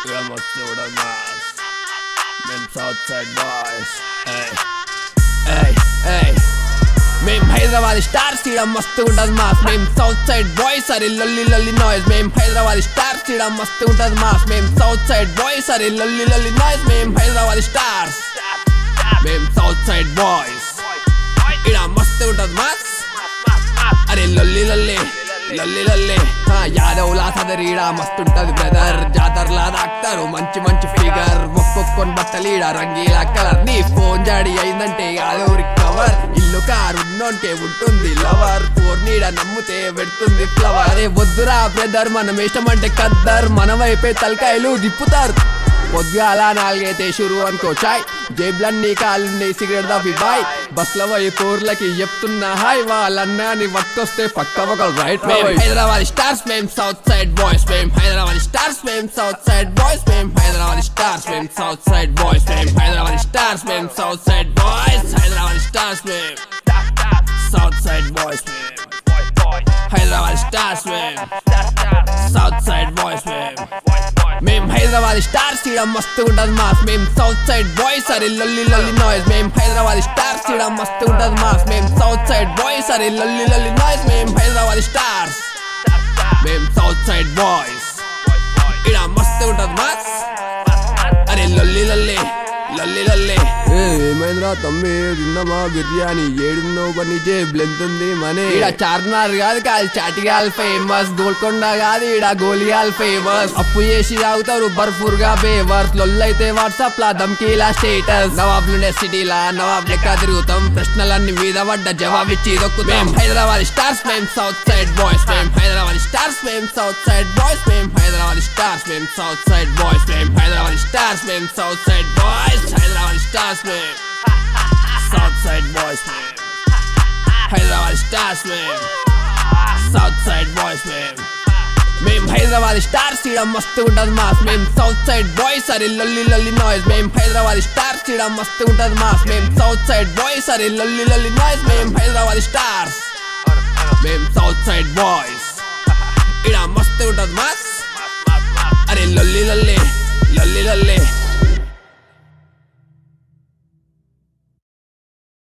ఇక్కడ మస్తు కూడా మాస్ మేము సౌత్ సైడ్ బాయ్స్ మేం హైదరాబాద్ స్టార్స్ ఈడ మస్తు ఉంటది మాస్ మేం సౌత్ సైడ్ బాయ్స్ అరే లొల్లి లొల్లి నాయిస్ మేం హైదరాబాద్ స్టార్స్ ఈడ మస్తు ఉంటది మాస్ మేం సౌత్ సైడ్ బాయ్స్ అరే లొల్లి లొల్లి నాయిస్ మేం హైదరాబాద్ స్టార్స్ మేం సౌత్ సైడ్ బాయ్స్ ఈడ మస్తు ఉంటది మాస్ అరే లొల్లి లొల్లి లొల్లి లొల్లి ఆ, యాదవ్లా సదరీడ మస్తుంటది బ్రదర్ జాతరలా దాక్తారు మంచి మంచి ఫిగర్ ఒక్కొక్కని బట్టలీడ రంగీలా కలర్ నీ ఫోన్ జాడి అయిందంటే యాదవ్ కవర్ ఇల్లు కారు ఉన్నోన్కే ఉంటుంది లవర్ ఫోర్ నీడ నమ్ముతే పెడుతుంది ఫ్లవర్ అరే వద్దురా బ్రదర్ మనం ఇష్టమంటే కద్దర్ మన వైపే తలకాయలు దిప్పుతారు పొద్దుగాల నాలుగైతే షురు అనుకో చాయ్ జేబులన్నీ కాలున్నాయి సిగరెట్ దవ్వి బాయ్ బస్ల పోయి కూర్లకి చెప్తున్నా హాయ్ వాళ్ళన్నా నీ వట్టొస్తే పక్క ఒక రైట్ హైదరాబాద్ స్టార్స్ మేం సౌత్ సైడ్ బాయ్స్ మేం హైదరాబాద్ స్టార్స్ మేం సౌత్ సైడ్ బాయ్స్ మేం హైదరాబాద్ స్టార్స్ మేం సౌత్ సైడ్ బాయ్స్ మేం హైదరాబాద్ స్టార్స్ మేం south side boys Hyderabad stars మేం సౌత్ సైడ్ బాయ్స్ మేం హైదరాబాద్ స్టార్స్ మేం సౌత్ సైడ్ బాయ్స్ మేం మేం హైదరాబాద్ స్టార్స్ ఈడ మస్తు ఉంటది మాస్ మేం సౌత్ సైడ్ బాయ్స్ అరే లొల్లి లొల్లి నాయిస్ మేం హైదరాబాద్ స్టార్స్ ఈడ మస్తు ఉంటది మాస్ మేం సౌత్ సైడ్ బాయ్స్ అరే లొల్లి లొల్లి నాయిస్ మేం హైదరాబాద్ స్టార్స్ మేం సౌత్ సైడ్ బాయ్స్ ఈడ మస్తు ఉంటది మాస్ అరే లొల్లి లొల్లి లొల్లి లొల్లి ఏమైందిరా తమ్మి తిన్నామా బిర్యానీ ఏడున్నావు పని జేబులెంతుంది మనీ ఈడ చార్మినార్ కాదు కాదు చాటిగాల్ ఫేమస్ గోల్కొండ కాదు ఈడ గోలియాల్ ఫేమస్ అప్పు చేసి తాగుతారు బర్ఫూర్ గా బేవర్స్ లొల్లైతే వాట్సాప్ లా ధమ్కీలా స్టేటస్ నవాబ్లుండే సిటీలా నవాబ్ లెక్క తిరుగుతాం ప్రశ్నలన్నీ మీద పడ్డ జవాబిచ్చి దొక్కుతాం హైదరాబాద్ స్టార్స్ మేం సౌత్ సైడ్ బాయ్స్ మేం హైదరాబాద్ స్టార్స్ మేం సౌత్ సైడ్ బాయ్స్ మేం హైదరాబాద్ స్టార్స్ మేం సౌత్ సైడ్ బాయ్స్ మేం హైదరాబాద్ స్టార్స్ మేం south side boys Hyderabad stars మేం సౌత్ సైడ్ బాయ్స్ మేం హైదరాబాద్ స్టార్స్ మేం సౌత్ సైడ్ బాయ్స్ మేం మేం హైదరాబాద్ స్టార్స్ ఈడ మస్తు ఉంటది మాస్ మేం సౌత్ సైడ్ బాయ్స్ అరే లొల్లి లొల్లి నాయిస్ మేం హైదరాబాద్ స్టార్స్ ఈడ మస్తు ఉంటది మాస్ మేం సౌత్ సైడ్ బాయ్స్ అరే లొల్లి లొల్లి నాయిస్ మేం హైదరాబాద్ స్టార్స్ మేం సౌత్ సైడ్ బాయ్స్ ఈడ మస్తు ఉంటది మాస్ అరే లొల్లి లొల్లి లొల్లి లొల్లి